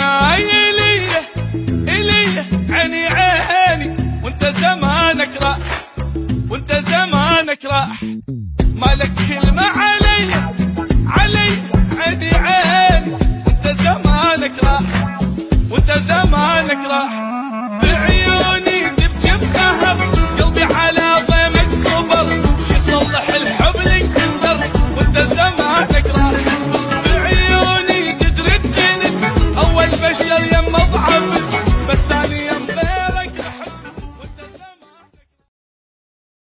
يا إليه إليه عيني عيني وانت زمانك راح وانت زمانك راح مالك كلمة على